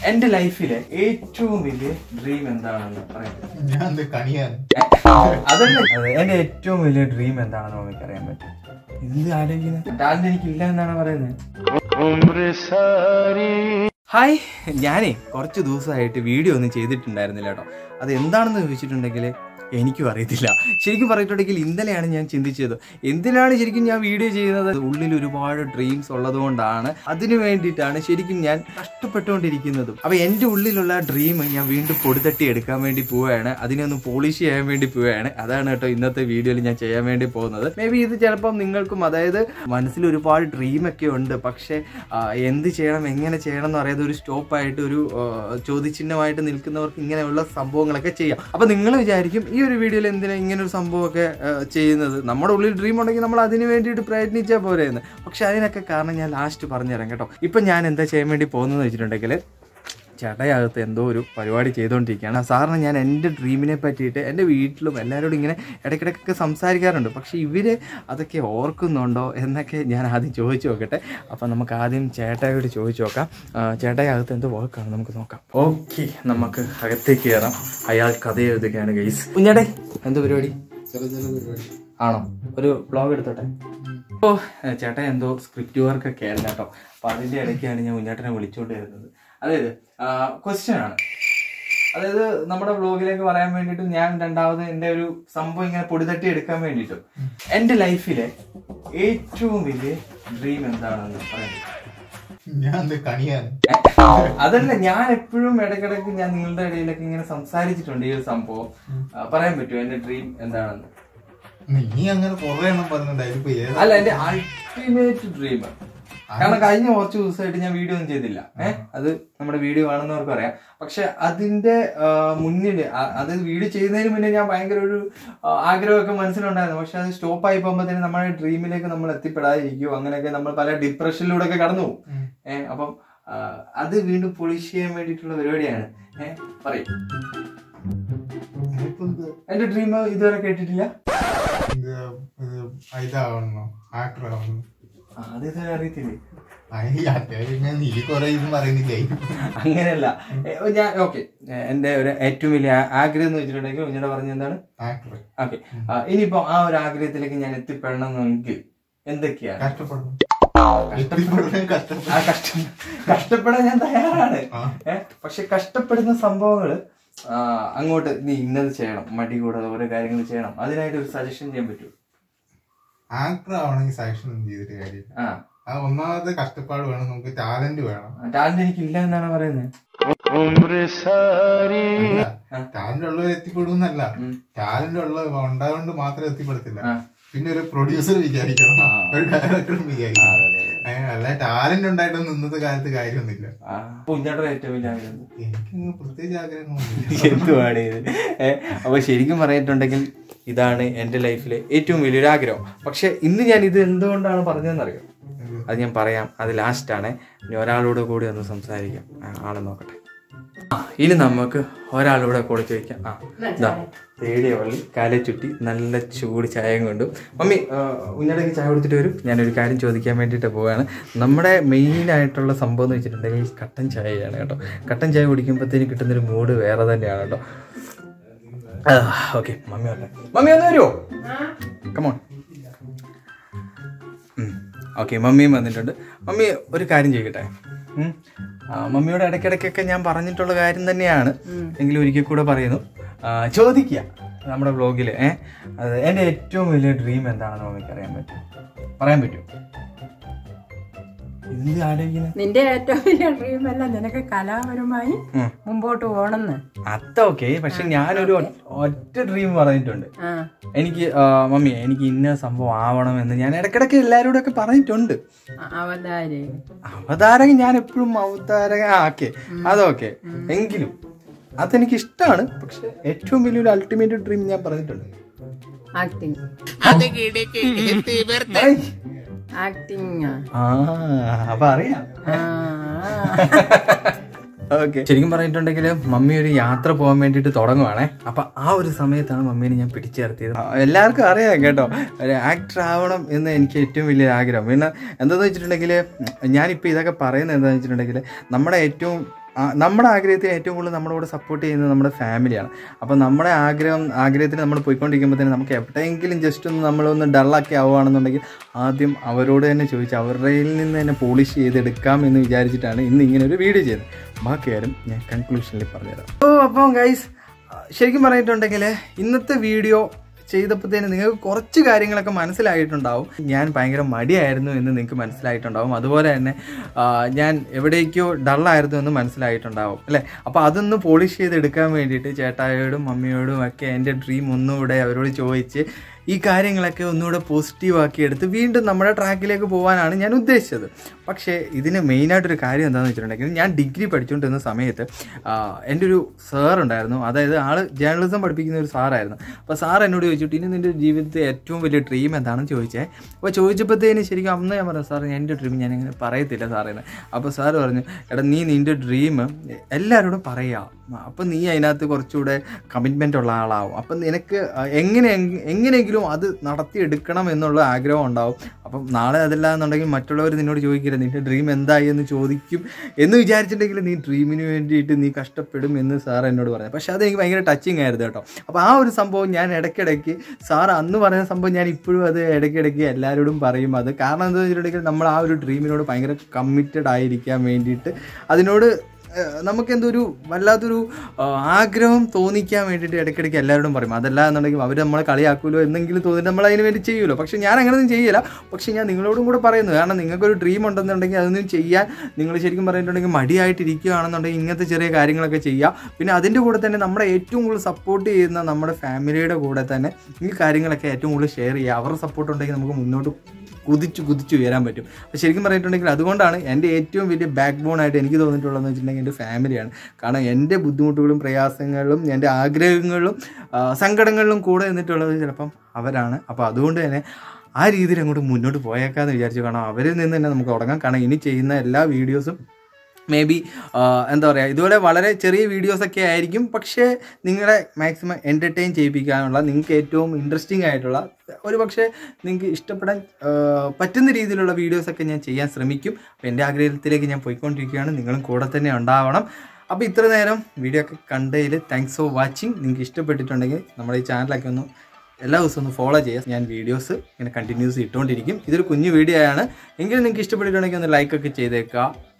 എന്റെ ലൈഫിലെ ഏറ്റവും വലിയ ഡ്രീം എന്താണെന്ന് പറയാം ഞാൻ എന്ത് കണിയാൻ അതല്ല അതെ എന്റെ ഏറ്റവും വലിയ ഡ്രീം എന്താണെന്ന് നമുക്ക് അറിയാൻ പറ്റും എന്ത് ആലോചിക്കുന്നത് ടാലന്റ് എനിക്കില്ല എന്നാണ് പറയുന്നത് ഹായ് ഞാനേ കുറച്ച് ദിവസമായിട്ട് വീഡിയോ ഒന്നും ചെയ്തിട്ടുണ്ടായിരുന്നില്ല കേട്ടോ അത് എന്താണെന്ന് ചോദിച്ചിട്ടുണ്ടെങ്കിൽ എനിക്കും അറിയത്തില്ല ശരിക്കും പറഞ്ഞിട്ടുണ്ടെങ്കിൽ ഇന്നലെയാണ് ഞാൻ ചിന്തിച്ചത് എന്തിനാണ് ശരിക്കും ഞാൻ വീഡിയോ ചെയ്യുന്നത് ഉള്ളിൽ ഒരുപാട് ഡ്രീംസ് ഉള്ളതുകൊണ്ടാണ് അതിനു വേണ്ടിയിട്ടാണ് ശരിക്കും ഞാൻ കഷ്ടപ്പെട്ടുകൊണ്ടിരിക്കുന്നതും അപ്പൊ എൻ്റെ ഉള്ളിലുള്ള ഡ്രീം ഞാൻ വീണ്ടും പൊടിതട്ടി എടുക്കാൻ വേണ്ടി പോവുകയാണ് അതിനെ ഒന്ന് പോളിഷ് ചെയ്യാൻ വേണ്ടി പോവുകയാണ് അതാണ് കേട്ടോ ഇന്നത്തെ വീഡിയോയിൽ ഞാൻ ചെയ്യാൻ വേണ്ടി പോകുന്നത് മേ ബി ഇത് ചിലപ്പം നിങ്ങൾക്കും അതായത് മനസ്സിൽ ഒരുപാട് ഡ്രീം ഒക്കെ ഉണ്ട് പക്ഷേ ആ, എന്ത് ചെയ്യണം എങ്ങനെ ചെയ്യണം എന്ന് പറയുന്നത് ഒരു സ്റ്റോപ്പായിട്ട് ഒരു ആ, ചോദ്യചിഹ്നമായിട്ട് നിൽക്കുന്നവർക്ക് ഇങ്ങനെയുള്ള സംഭവങ്ങളൊക്കെ ചെയ്യാം അപ്പൊ നിങ്ങൾ വിചാരിക്കും ഈ ഒരു വീഡിയോയിൽ എന്തിനാ ഇങ്ങനെ ഒരു സംഭവമൊക്കെ ആ, ചെയ്യുന്നത് നമ്മുടെ ഉള്ളിൽ ഡ്രീം ഉണ്ടെങ്കിൽ നമ്മൾ അതിന് വേണ്ടിയിട്ട് പ്രയത്നിച്ചാൽ പോരെയെന്ന് പക്ഷെ അതിനൊക്കെ കാരണം ഞാൻ ലാസ്റ്റ് പറഞ്ഞുതരാം കേട്ടോ ഇപ്പൊ ഞാൻ എന്താ ചെയ്യാൻ വേണ്ടി പോകുന്നതെന്ന് വെച്ചിട്ടുണ്ടെങ്കിൽ ചേട്ടയകത്ത് എന്തോ ഒരു പരിപാടി ചെയ്തുകൊണ്ടിരിക്കുകയാണ് സാറിന് ഞാൻ എൻ്റെ ഡ്രീമിനെ പറ്റിയിട്ട് എൻ്റെ വീട്ടിലും എല്ലാവരോടും ഇങ്ങനെ ഇടയ്ക്കിടയ്ക്കൊക്കെ സംസാരിക്കാറുണ്ട് പക്ഷേ ഇവർ അതൊക്കെ ഓർക്കുന്നുണ്ടോ എന്നൊക്കെ ഞാൻ ആദ്യം ചോദിച്ചു നോക്കട്ടെ അപ്പം നമുക്ക് ആദ്യം ചേട്ടായോട് ചോദിച്ചു നോക്കാം ആ, ചേട്ടായകത്ത് എന്തോ വർക്കാണ് നമുക്ക് നോക്കാം ഓക്കെ നമുക്ക് അകത്തേക്ക് കയറാം അയാൾ കഥ എഴുതുകയാണ് ഗൈസ് കുഞ്ഞേട്ടെ എന്തോ പരിപാടി ചെറിയ ചെറിയ പരിപാടി ആണോ ഒരു ബ്ലോഗ് എടുത്തോട്ടെ ഓ ചേട്ടാ എന്തോ സ്ക്രിപ്റ്റ് വർക്ക് ഒക്കെ ആയിരുന്നു കേട്ടോ അപ്പൊ അതിന്റെ ഇടയ്ക്കാണ് ഞാൻ കുഞ്ഞേട്ടനെ വിളിച്ചോണ്ട് വരുന്നത് അതായത് ക്വസ്റ്റ്യൻ ആണ് അതായത് നമ്മുടെ വ്ളോഗിലേക്ക് പറയാൻ വേണ്ടിയിട്ട് ഞാൻ രണ്ടാമത് എന്റെ ഒരു സംഭവം ഇങ്ങനെ പൊടിതട്ടി എടുക്കാൻ വേണ്ടിയിട്ടും എന്റെ ലൈഫിലെ ഏറ്റവും വലിയ ഡ്രീം എന്താണെന്ന് പറയാൻ ഞാൻ എന്ത് കണിയാൻ അതല്ല ഞാൻ എപ്പോഴും ഇടയ്ക്കിടയ്ക്ക് ഞാൻ നിങ്ങളുടെ ഇടയിലൊക്കെ ഇങ്ങനെ സംസാരിച്ചിട്ടുണ്ട് ഈ ഒരു സംഭവം ആ, പറയാൻ പറ്റുമോ എന്റെ ഡ്രീം എന്താണെന്ന് നീ അങ്ങനെ കൊറേ എണ്ണം പറഞ്ഞിട്ടുണ്ടായി ഇപ്പൊ ഏതാ അല്ല എന്റെ അൾട്ടിമേറ്റ് ഡ്രീം കാരണം കഴിഞ്ഞ കുറച്ച് ദിവസമായിട്ട് ഞാൻ വീഡിയോ ഒന്നും ചെയ്തില്ല ഏഹ് അത് നമ്മുടെ വീഡിയോ കാണുന്നവർക്ക് അറിയാം പക്ഷെ അതിന്റെ ആ, മുന്നില് ആ- അത് വീഡിയോ ചെയ്യുന്നതിന് മുന്നേ ഞാൻ ഭയങ്കര ഒരു ആ, ആഗ്രഹമൊക്കെ മനസ്സിലുണ്ടായിരുന്നു പക്ഷെ അത് സ്റ്റോപ്പ് ആയി പോകുമ്പോഴത്തേനും നമ്മുടെ ഡ്രീമിലേക്ക് നമ്മൾ എത്തിപ്പെടാതിരിക്കും അങ്ങനെയൊക്കെ നമ്മൾ പല ഡിപ്രഷനിലൂടെ ഒക്കെ കടന്നു പോകും ഉം. ഏഹ് അപ്പം ആ, അത് വീണ്ടും പൊളിഷ് ചെയ്യാൻ വേണ്ടിയിട്ടുള്ള പരിപാടിയാണ് ഏഹ് പറയും ഇപ്പൊ ഇത് എന്റെ ഡ്രീം ഇതുവരെ കേട്ടിട്ടില്ല ഇത് ഇത് ഇതാവണോ ആക്ടർ ആവണം ആ, അത് ഇതുവരെ അറിയത്തില്ലേ അതിന് അത്യാവശ്യം നീ കൊറേ ഇതും പറയുന്നില്ലേ അങ്ങനെയല്ല ഏ, ഞാൻ ഓക്കെ എന്റെ ഒരു ഏറ്റവും വലിയ ആ- ആഗ്രഹം എന്ന് വെച്ചിട്ടുണ്ടെങ്കിൽ കുഞ്ഞിടെ പറഞ്ഞ എന്താണ് ആക്ടർ ഓക്കെ ഇനിയിപ്പോ ആ ഒരു ആഗ്രഹത്തിലേക്ക് ഞാൻ എത്തിപ്പെടണമെങ്കിൽ എന്തൊക്കെയാണ് കഷ്ടപ്പെടണം എത്തിപ്പെടുന്ന കഷ്ടപ്പെടണം ആ കഷ്ടം കഷ്ടപ്പെടാൻ ഞാൻ തയ്യാറാണ് ആ. ഏഹ് പക്ഷെ കഷ്ടപ്പെടുന്ന സംഭവങ്ങള് ആ, അങ്ങോട്ട് നീ ഇന്നത് ചെയ്യണം മടി കൂടാതെ ഓരോ കാര്യങ്ങൾ ചെയ്യണം അതിനായിട്ട് ഒരു സജഷൻ ചെയ്യാൻ പറ്റൂ ആക്ടർ ആവണമെങ്കിൽ സജഷൻ ഒന്നും ചെയ്തിട്ട് കാര്യമില്ല ആ അത് ഒന്നാമത്തെ കഷ്ടപ്പാട് വേണം നമുക്ക് ടാലന്റ് വേണം ടാലന്റ് എനിക്കില്ല എന്നാണ് പറയുന്നത് ടാലന്റ് ഉള്ളവർ എത്തിപ്പെടുന്നല്ല ഉം. ടാലന്റ് ഉള്ള ഉണ്ടായതുകൊണ്ട് മാത്രം എത്തിപ്പെടത്തില്ല ആ. പിന്നെ ഒരു പ്രൊഡ്യൂസർ വിചാരിക്കണം ആ. ഒരു ഡയറക്ടറും ആ, വിചാരിക്കണം അതെ, അതെ, അതെ. ഏ, അല്ല ടാലന്റ് ഉണ്ടായിട്ടൊന്നും ഇന്നത്തെ കാലത്ത് കാര്യമൊന്നുമില്ല ആ കുഞ്ഞാട്ടയുടെ ഏറ്റവും വലിയ ആഗ്രഹം എനിക്ക് പ്രത്യേകിച്ച് ആഗ്രഹങ്ങളൊന്നുമില്ല എന്തുവാണ് ഇത് ഏ, അപ്പൊ ശരിക്കും പറഞ്ഞിട്ടുണ്ടെങ്കിൽ ഇതാണ് എൻ്റെ ലൈഫിലെ ഏറ്റവും വലിയൊരു ആഗ്രഹം പക്ഷെ ഇന്ന് ഞാൻ ഇത് എന്തുകൊണ്ടാണ് പറഞ്ഞതെന്നറിയോ അത് ഞാൻ പറയാം അത് ലാസ്റ്റാണ് ഇനി ഒരാളോട് കൂടി ഒന്ന് സംസാരിക്കാം ആ, ആളെ നോക്കട്ടെ ആ ഇനി നമുക്ക് ഒരാളൂടെ കൂടെ ചോദിക്കാം ആ ഇതാ തേടിയ വള്ളി കാലെ ചുറ്റി നല്ല ചൂട് ചായയും കൊണ്ടും മമ്മി ഉന്നടക്ക് ചായ കൊടുത്തിട്ട് വരും ഞാനൊരു കാര്യം ചോദിക്കാൻ വേണ്ടിയിട്ട് പോവുകയാണ് നമ്മുടെ മെയിൻ ആയിട്ടുള്ള സംഭവം എന്ന് വെച്ചിട്ടുണ്ടെങ്കിൽ കട്ടൻ ചായയാണ് കേട്ടോ കട്ടൻ ചായ കുടിക്കുമ്പോഴത്തേന് കിട്ടുന്നൊരു മൂഡ് വേറെ തന്നെയാണ് കേട്ടോ ഓക്കെ മമ്മി വന്നെ മമ്മി ഒന്ന് വരുമോ കമോൺ ഓക്കെ മമ്മിയും വന്നിട്ടുണ്ട് മമ്മി ഒരു കാര്യം ചെയ്യട്ടെ ഉം. ആ, മമ്മിയോട് ഇടയ്ക്കിടയ്ക്കൊക്കെ ഞാൻ പറഞ്ഞിട്ടുള്ള കാര്യം തന്നെയാണ് എങ്കിലും ഒരിക്കൽ കൂടെ പറയുന്നു ആ, ചോദിക്കുക നമ്മുടെ വ്ളോഗിൽ ഏഹ് അത് എൻ്റെ ഏറ്റവും വലിയ ഡ്രീം എന്താണെന്ന് മമ്മിക്ക് അറിയാൻ പറ്റും പറയാൻ പറ്റും എന്ത് ആലോചിക്കുന്നത് നിന്റെ ഏറ്റവും വലിയ ഡ്രീം അല്ല നിനക്ക് കലാപരമായി ഉം. മുമ്പോട്ട് പോകണമെന്ന് അതൊക്കെ പക്ഷെ ഞാനൊരു ഒ- ഒറ്റ ഡ്രീം പറഞ്ഞിട്ടുണ്ട് ആ എനിക്ക് ആ, മമ്മി എനിക്ക് ഇന്ന സംഭവം ആവണമെന്ന് ഞാൻ ഇടയ്ക്കിടയ്ക്ക് എല്ലാവരോടും ഒക്കെ പറഞ്ഞിട്ടുണ്ട് അ- അവതാരി അവതാരകൻ ഞാൻ എപ്പോഴും അവതാരകൻ ആ ഓക്കെ അതൊക്കെ എങ്കിലും അതെനിക്ക് ഇഷ്ടമാണ് പക്ഷെ ഏറ്റവും വലിയൊരു അൾട്ടിമേറ്റ് ഡ്രീം ഞാൻ പറഞ്ഞിട്ടുണ്ട് ആക്ടിങ് ഐ. ആക്ടിങ് ആ അപ്പൊ അറിയാം ഓക്കെ ശരിക്കും പറഞ്ഞിട്ടുണ്ടെങ്കിൽ മമ്മി ഒരു യാത്ര പോകാൻ വേണ്ടിയിട്ട് തുടങ്ങുവാണേ അപ്പൊ ആ ഒരു സമയത്താണ് മമ്മീനെ ഞാൻ പിടിച്ചു നിർത്തിയത് ആ, എല്ലാവർക്കും അറിയാം കേട്ടോ ഒരു ആക്ടർ ആവണം എന്ന് എനിക്ക് ഏറ്റവും വലിയ ആഗ്രഹം പിന്നെ എന്താന്ന് വെച്ചിട്ടുണ്ടെങ്കിൽ ഞാനിപ്പോൾ ഇതൊക്കെ പറയുന്നത് എന്താണെന്ന് വെച്ചിട്ടുണ്ടെങ്കിൽ നമ്മുടെ ഏറ്റവും ആ, നമ്മുടെ ആഗ്രഹത്തിന് ഏറ്റവും കൂടുതൽ നമ്മുടെ കൂടെ സപ്പോർട്ട് ചെയ്യുന്നത് നമ്മുടെ ഫാമിലിയാണ് അപ്പോൾ നമ്മുടെ ആഗ്രഹം ആഗ്രഹത്തിന് നമ്മൾ പോയിക്കൊണ്ടിരിക്കുമ്പോൾ തന്നെ നമുക്ക് എവിടെയെങ്കിലും ജസ്റ്റ് ഒന്ന് നമ്മളൊന്ന് ഡള്ളാക്കി ആവുകയാണെന്നുണ്ടെങ്കിൽ ആദ്യം അവരോട് തന്നെ ചോദിച്ച് അവരുടെ നിന്ന് തന്നെ പോളിഷ് ചെയ്തെടുക്കാം എന്ന് വിചാരിച്ചിട്ടാണ് ഇന്ന് ഇങ്ങനെ ഒരു വീഡിയോ ചെയ്തത് ബാക്കി കാര്യം ഞാൻ കൺക്ലൂഷനിൽ പറഞ്ഞുതരാം ഓ അപ്പം ഗൈസ് ശരിക്കും പറഞ്ഞിട്ടുണ്ടെങ്കിൽ ഇന്നത്തെ വീഡിയോ ചെയ്തപ്പോഴത്തേന് നിങ്ങൾക്ക് കുറച്ച് കാര്യങ്ങളൊക്കെ മനസ്സിലായിട്ടുണ്ടാവും ഞാൻ ഭയങ്കര മടിയായിരുന്നു എന്ന് നിങ്ങൾക്ക് മനസ്സിലായിട്ടുണ്ടാവും അതുപോലെ തന്നെ ആ, ഞാൻ എവിടേക്കോ ഡള്ളായിരുന്നു എന്ന് മനസ്സിലായിട്ടുണ്ടാവും അല്ലേ അപ്പോൾ അതൊന്ന് പോളിഷ് ചെയ്തെടുക്കാൻ വേണ്ടിയിട്ട് ചേട്ടായോടും മമ്മിയോടും ഒക്കെ എൻ്റെ ഡ്രീം ഒന്നുകൂടെ അവരോട് ചോദിച്ച് ഈ കാര്യങ്ങളൊക്കെ ഒന്നുകൂടെ പോസിറ്റീവ് ആക്കി എടുത്ത് വീണ്ടും നമ്മുടെ ട്രാക്കിലേക്ക് പോകാനാണ് ഞാൻ ഉദ്ദേശിച്ചത് പക്ഷേ ഇതിന് മെയിനായിട്ടൊരു കാര്യം എന്താണെന്ന് വെച്ചിട്ടുണ്ടെങ്കിൽ ഞാൻ ഡിഗ്രി പഠിച്ചുകൊണ്ടിരുന്ന സമയത്ത് ആ, എൻ്റെ ഒരു സാർ ഉണ്ടായിരുന്നു അതായത് ആൾ ജേർണലിസം പഠിപ്പിക്കുന്ന ഒരു സാറായിരുന്നു അപ്പോൾ സാർ എന്നോട് ചോദിച്ചിട്ട് ഇനി നിൻ്റെ ജീവിതത്തിൽ ഏറ്റവും വലിയ ഡ്രീം എന്താണെന്ന് ചോദിച്ചേ അപ്പോൾ ചോദിച്ചപ്പോഴത്തേന് ശരിക്കും അന്ന് ഞാൻ പറഞ്ഞു സാർ എൻ്റെ ഡ്രീം ഞാൻ അങ്ങനെ പറയത്തില്ല സാറേന്ന് അപ്പോൾ സാർ പറഞ്ഞു എടാ നീ നിൻ്റെ ഡ്രീം എല്ലാവരോടും പറയാം അപ്പം നീ അതിനകത്ത് കുറച്ചുകൂടെ കമ്മിറ്റ്മെൻ്റ് ഉള്ള ആളാവും അപ്പം നിനക്ക് എങ്ങനെ എങ്ങനെയെങ്കിലും അത് നടത്തിയെടുക്കണം എന്നുള്ള ആഗ്രഹം ഉണ്ടാവും അപ്പം നാളെ അതല്ല എന്നുണ്ടെങ്കിൽ മറ്റുള്ളവർ നിന്നോട് ചോദിക്കരുത് നിൻ്റെ ഡ്രീം എന്തായി എന്ന് ചോദിക്കും എന്ന് വിചാരിച്ചിട്ടുണ്ടെങ്കിൽ നീ ഡ്രീമിന് വേണ്ടിയിട്ട് നീ കഷ്ടപ്പെടും എന്ന് സാർ എന്നോട് പറഞ്ഞു പക്ഷെ അത് എനിക്ക് ഭയങ്കര ടച്ചിങ് ആയിരുന്നു കേട്ടോ അപ്പോൾ ആ ഒരു സംഭവം ഞാൻ ഇടയ്ക്കിടയ്ക്ക് സാർ അന്ന് പറഞ്ഞ സംഭവം ഞാൻ ഇപ്പോഴും അത് ഇടയ്ക്കിടയ്ക്ക് എല്ലാവരോടും പറയും അത് കാരണം എന്താണെന്ന് വെച്ചിട്ടുണ്ടെങ്കിൽ നമ്മൾ ആ ഒരു ഡ്രീമിനോട് ഭയങ്കര കമ്മിറ്റഡ് ആയിരിക്കാൻ വേണ്ടിയിട്ട് അതിനോട് ഏഹ് നമുക്കെന്തോ ഒരു വല്ലാത്തൊരു ആഹ് ആഗ്രഹം തോന്നിക്കാൻ വേണ്ടിയിട്ട് ഇടയ്ക്കിടയ്ക്ക് എല്ലാവരോടും പറയും അതല്ല എന്നുണ്ടെങ്കിൽ അവർ നമ്മളെ കളിയാക്കുമല്ലോ എന്നെങ്കിലും തോന്നിയിട്ട് നമ്മൾ അതിന് വേണ്ടി ചെയ്യുമല്ലോ പക്ഷേ ഞാൻ അങ്ങനെയൊന്നും ചെയ്യില്ല പക്ഷേ ഞാൻ നിങ്ങളോടും കൂടെ പറയുന്നു കാരണം നിങ്ങൾക്കൊരു ഡ്രീം ഉണ്ടെന്നുണ്ടെങ്കിൽ അതൊന്നും ചെയ്യാൻ നിങ്ങൾ ശരിക്കും പറഞ്ഞിട്ടുണ്ടെങ്കിൽ മടിയായിട്ടിരിക്കുകയാണെന്നുണ്ടെങ്കിൽ ഇങ്ങനത്തെ ചെറിയ കാര്യങ്ങളൊക്കെ ചെയ്യുക പിന്നെ അതിൻ്റെ കൂടെ തന്നെ നമ്മുടെ ഏറ്റവും കൂടുതൽ സപ്പോർട്ട് ചെയ്യുന്ന നമ്മുടെ ഫാമിലിയുടെ കൂടെ തന്നെ ഈ കാര്യങ്ങളൊക്കെ ഏറ്റവും കൂടുതൽ ഷെയർ ചെയ്യുക അവരുടെ സപ്പോർട്ട് ഉണ്ടെങ്കിൽ നമുക്ക് മുന്നോട്ട് കുതിച്ച് കുതിച്ച് ഉയരാൻ പറ്റും അപ്പോൾ ശരിക്കും പറഞ്ഞിട്ടുണ്ടെങ്കിൽ അതുകൊണ്ടാണ് എൻ്റെ ഏറ്റവും വലിയ ബാക്ക് ബോൺ ആയിട്ട് എനിക്ക് തോന്നിയിട്ടുള്ളതെന്ന് വെച്ചിട്ടുണ്ടെങ്കിൽ എൻ്റെ ഫാമിലിയാണ് കാരണം എൻ്റെ ബുദ്ധിമുട്ടുകളും പ്രയാസങ്ങളും എൻ്റെ ആഗ്രഹങ്ങളിലും ആ, സങ്കടങ്ങളിലും കൂടെ നിന്നിട്ടുള്ളത് ചിലപ്പം അവരാണ് അപ്പോൾ അതുകൊണ്ട് തന്നെ ആ രീതിയിൽ അങ്ങോട്ട് മുന്നോട്ട് പോയേക്കാന്ന് വിചാരിച്ചു കാരണം അവരിൽ നിന്ന് തന്നെ നമുക്ക് തുടങ്ങാം കാരണം ഇനി ചെയ്യുന്ന എല്ലാ വീഡിയോസും മേ ബി എന്താ പറയുക ഇതുപോലെ വളരെ ചെറിയ വീഡിയോസൊക്കെ ആയിരിക്കും പക്ഷേ നിങ്ങളെ മാക്സിമം എൻ്റർടൈൻ ചെയ്യിപ്പിക്കാനുള്ള നിങ്ങൾക്ക് ഏറ്റവും ഇൻട്രസ്റ്റിംഗ് ആയിട്ടുള്ള ഒരു പക്ഷേ നിങ്ങൾക്ക് ഇഷ്ടപ്പെടാൻ ആ, പറ്റുന്ന രീതിയിലുള്ള വീഡിയോസൊക്കെ ഞാൻ ചെയ്യാൻ ശ്രമിക്കും അപ്പോൾ എൻ്റെ ആഗ്രഹത്തിലേക്ക് ഞാൻ പോയിക്കൊണ്ടിരിക്കുകയാണ് നിങ്ങളും കൂടെ തന്നെ ഉണ്ടാവണം അപ്പോൾ ഇത്ര നേരം വീഡിയോ ഒക്കെ കണ്ടതിൽ താങ്ക്സ് ഫോർ വാച്ചിങ് നിങ്ങൾക്ക് ഇഷ്ടപ്പെട്ടിട്ടുണ്ടെങ്കിൽ നമ്മുടെ ഈ ചാനലൊക്കെ ഒന്ന് എല്ലാ ദിവസവും ഒന്ന് ഫോളോ ചെയ്യുക ഞാൻ വീഡിയോസ് ഇങ്ങനെ കണ്ടിന്യൂസ് ഇട്ടുകൊണ്ടിരിക്കും ഇതൊരു കുഞ്ഞു വീഡിയോ ആണ് എങ്കിലും നിങ്ങൾക്ക് ഇഷ്ടപ്പെട്ടിട്ടുണ്ടെങ്കിൽ ഒന്ന് ലൈക്കൊക്കെ ചെയ്തേക്കുക